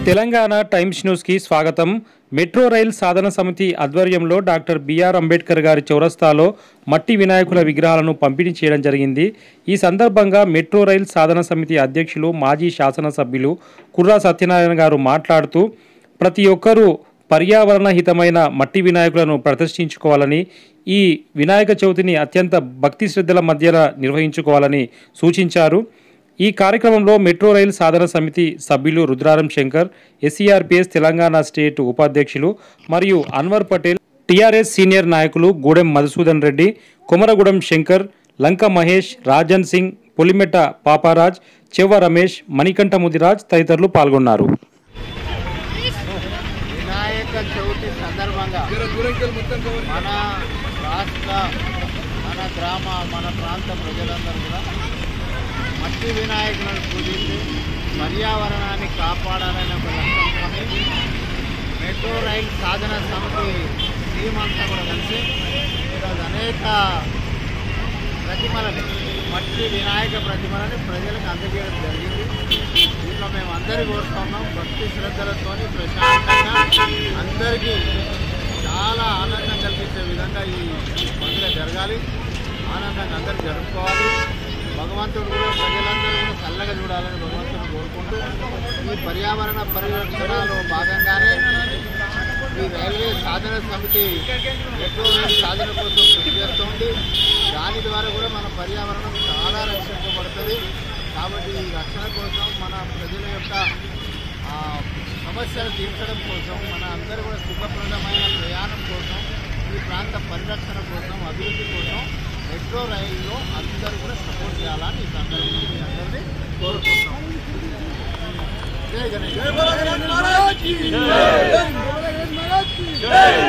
Telangana times న్యూస్కి స్వాగతం metro rail Sadhana సమితి ఆధ్వర్యంలో డాక్టర్ బిఆర్ అంబేద్కర్ గారి చౌరస్తాలో మట్టి వినాయకుల విగ్రహాలను పంపిణీ చేయడం జరిగింది ఈ సందర్భంగా మెట్రో రైల్ సాధన సమితి అధ్యక్షులు మాజీ శాసనసభ్యులు కుర్రా సత్యనారాయణ గారు మాట్లాడుతూ ప్రతి ఒక్కరూ పర్యావరణ హితమైన మట్టి వినాయకులను ప్రదర్శించుకోవాలని ఈ వినాయక చవితిని అత్యంత భక్తి శ్రద్ధల మధ్య నిర్వహించుకోవాలని సూచించారు ఈ కార్యక్రమంలో మెట్రో రైల్ సాధన సమితి సభ్యులు రుద్రారం శంకర్ ఎస్సీఆర్పిఎస్ తెలంగాణ స్టేట్ ఉపాధ్యక్షులు మరియు అన్వర్ పటేల్ టీఆర్ఎస్ సీనియర్ నాయకులు గూడెం మధుసూదన్ రెడ్డి కొమరగూడెం శంకర్ లంక మహేష్ రాజన్ సింగ్ పొలిమెట పాపారాజ్ చెవ్వ రమేష్ మణికంఠ ముదిరాజ్ తదితరులు పాల్గొన్నారు వినాయక చవితి సందర్భంగా మన రాష్ట్ర మన గ్రామ మన ప్రాంత ప్రజలందరూ కూడా మట్టి వినాయకులను పూజించి పర్యావరణాన్ని కాపాడాలనే ఒక లక్ష్యంతోని మెట్రో రైల్ సాధన సమితి టీం అంతా కూడా కలిసి ఈరోజు అనేక ప్రతిమలని మట్టి వినాయక ప్రతిమలని ప్రజలకు అందజేయడం జరిగింది దీంట్లో మేము అందరి కోరుతున్నాం భక్తి శ్రద్ధలతో ప్రశాంతంగా అందరికీ చాలా ఆనందం కలిగించే విధంగా ఈ పండుగ జరగాలి ఆనందంగా అందరూ జరుపుకోవాలి భగవంతుడు కూడా ప్రజలందరూ కూడా చల్లగా చూడాలని భగవంతుడు కోరుకుంటూ ఈ పర్యావరణ పరిరక్షణలో భాగంగానే ఈ రైల్వే సాధన సమితి మెట్రో రైల్ సాధన కోసం కృషి చేస్తోంది దాని ద్వారా కూడా మన పర్యావరణం చాలా రక్షించబడుతుంది కాబట్టి ఈ రక్షణ కోసం మన ప్రజల యొక్క ఆ, సమస్యలు తీర్చడం కోసం మన అందరూ కూడా సుఖప్రదమైన ప్రయాణం కోసం ఈ ప్రాంత పరిరక్షణ కోసం అభివృద్ధి కోసం మెట్రో రైల్లో అందరూ కూడా సపోర్ట్ చేయాలని ఈ సందర్భంగా మీ అందరినీ కోరుకుంటున్నాం జై గణేష్